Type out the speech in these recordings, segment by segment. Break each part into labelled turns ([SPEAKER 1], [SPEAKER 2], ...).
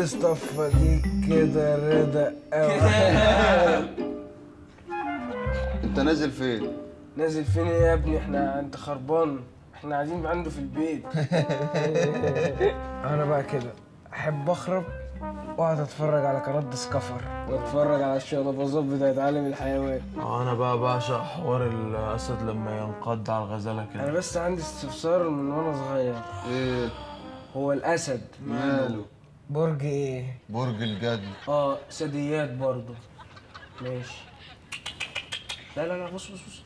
[SPEAKER 1] الاصطفى دي كده رضا قوي
[SPEAKER 2] انت نازل فين؟
[SPEAKER 1] نازل فين يا ابني احنا انت خربان احنا قاعدين عنده في البيت انا بقى كده احب اخرب واقعد اتفرج على قناه ديسكفر واتفرج على الشقلباظات بتاعت عالم الحيوان
[SPEAKER 3] انا بقى بعشق حوار الاسد لما ينقض على الغزاله
[SPEAKER 1] انا
[SPEAKER 3] كده
[SPEAKER 1] بس عندي استفسار من وانا صغير
[SPEAKER 2] ايه
[SPEAKER 1] هو الاسد
[SPEAKER 2] ماله؟
[SPEAKER 1] برج ايه
[SPEAKER 2] برج الجدي
[SPEAKER 1] اه ثدييات برضه ماشي لا لا لا بص بص بص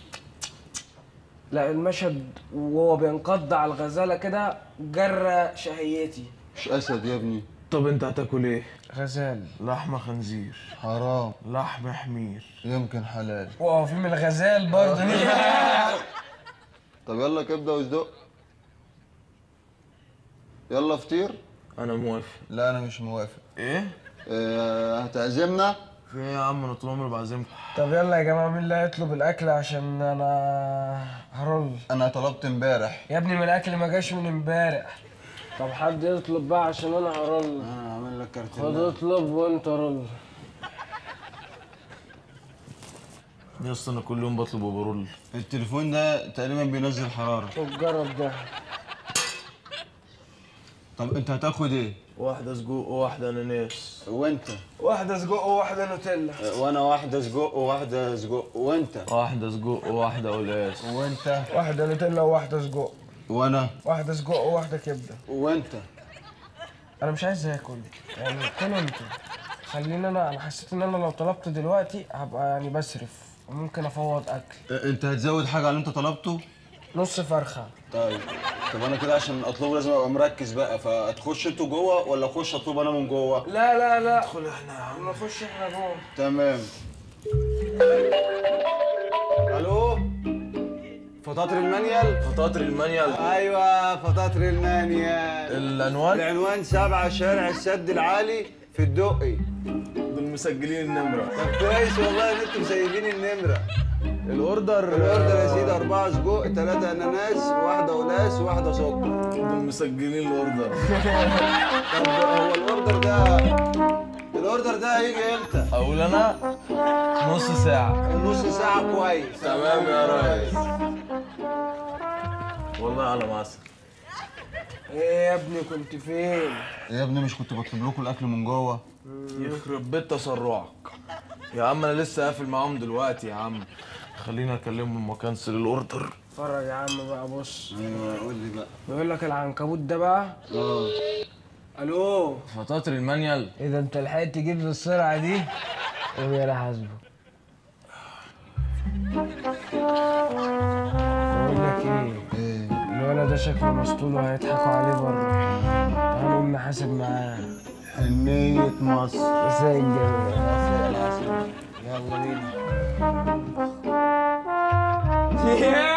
[SPEAKER 1] لا المشهد وهو بينقض على الغزاله كده جرى شهيتي
[SPEAKER 2] مش اسد يا ابني
[SPEAKER 3] طب انت هتاكل ايه
[SPEAKER 1] غزال
[SPEAKER 3] لحمه خنزير
[SPEAKER 2] حرام
[SPEAKER 3] لحم حمير
[SPEAKER 2] يمكن حلال
[SPEAKER 1] وهو في من الغزال برضه
[SPEAKER 2] طب يلا كبده وصدق يلا فطير
[SPEAKER 3] انا موافق
[SPEAKER 2] لا انا مش موافق
[SPEAKER 3] ايه
[SPEAKER 2] اه هتعزمنا
[SPEAKER 3] في ايه يا عم انا طول عمري بعزمكم
[SPEAKER 1] طب يلا يا جماعه مين اللي هيطلب الاكل عشان انا هرول
[SPEAKER 2] انا طلبت امبارح
[SPEAKER 1] يا ابني من الاكل ما جاش من امبارح طب حد يطلب بقى عشان انا هرول
[SPEAKER 2] انا هعمل لك
[SPEAKER 1] خد
[SPEAKER 2] كارتين
[SPEAKER 1] اطلب وانت رول
[SPEAKER 3] يا اسطى انا كل يوم بطلب وبرول
[SPEAKER 2] التليفون ده تقريبا بينزل حراره
[SPEAKER 1] طب جرب ده
[SPEAKER 2] طب انت هتاخد ايه
[SPEAKER 3] واحده سجق وواحده اناناس
[SPEAKER 2] وانت
[SPEAKER 1] واحده سجق وواحده نوتيلا
[SPEAKER 2] وانا واحده سجق وواحده سجق وانت
[SPEAKER 3] واحده سجق وواحده قلقاس
[SPEAKER 2] وانت
[SPEAKER 1] واحده نوتيلا وواحده سجق
[SPEAKER 2] وانا
[SPEAKER 1] واحده سجق وواحده كبده
[SPEAKER 2] وانت
[SPEAKER 1] انا مش عايز اكل يعني كلوا انتوا خليني انا انا حسيت ان انا لو طلبت دلوقتي هبقى يعني بسرف وممكن افوض اكل
[SPEAKER 2] اه، انت هتزود حاجه على اللي انت طلبته
[SPEAKER 1] نص فرخه
[SPEAKER 2] طيب طب انا كده عشان اطلبه لازم ابقى مركز بقى فتخش انتوا جوه ولا اخش اطلب انا من جوه
[SPEAKER 1] لا لا لا
[SPEAKER 3] ادخل احنا يا عم
[SPEAKER 1] نخش احنا جوه
[SPEAKER 2] تمام الو فطاطر المانيال
[SPEAKER 3] فطاطر المانيال
[SPEAKER 2] ايوه فطاطر المانيال
[SPEAKER 3] العنوان
[SPEAKER 2] العنوان سبعة شارع السد العالي في الدقي
[SPEAKER 3] دول مسجلين النمره
[SPEAKER 2] طب كويس والله ان انتم مسيبين النمره
[SPEAKER 3] الاوردر
[SPEAKER 2] الاوردر يا سيدي أربعة سجق ثلاثة أناناس واحدة قلاس واحدة سكر
[SPEAKER 3] دول مسجلين الاوردر
[SPEAKER 2] طب هو الأوردر ده الأوردر ده هيجي إمتى؟
[SPEAKER 3] اقول انا نص ساعه
[SPEAKER 2] نص ساعة كويس
[SPEAKER 3] تمام يا ريس والله على معسل
[SPEAKER 1] ايه يا ابني كنت فين
[SPEAKER 2] يا ابني مش كنت بطلب لكم الأكل من جوه؟
[SPEAKER 3] يخرب بيت تسرعك يا عم انا لسه قافل معاهم دلوقتي يا عم خليني اكلمهم وكنسل الاوردر
[SPEAKER 1] اتفرج يا عم بقى بص
[SPEAKER 2] أيوه قول لي بقى
[SPEAKER 1] بيقول لك العنكبوت ده بقى
[SPEAKER 2] اه
[SPEAKER 1] الو
[SPEAKER 3] فطاطر المانيال
[SPEAKER 1] ايه ده انت لحقت تجيب بالسرعه دي قوم يا حاسبه بقول لك ايه
[SPEAKER 2] إيه
[SPEAKER 1] الولد ده شكله مسطول وهيضحكوا عليه بره تعال نقوم نحاسب معاه
[SPEAKER 2] حنية مصر
[SPEAKER 1] ازاي الجو
[SPEAKER 2] يلا بينا
[SPEAKER 1] يا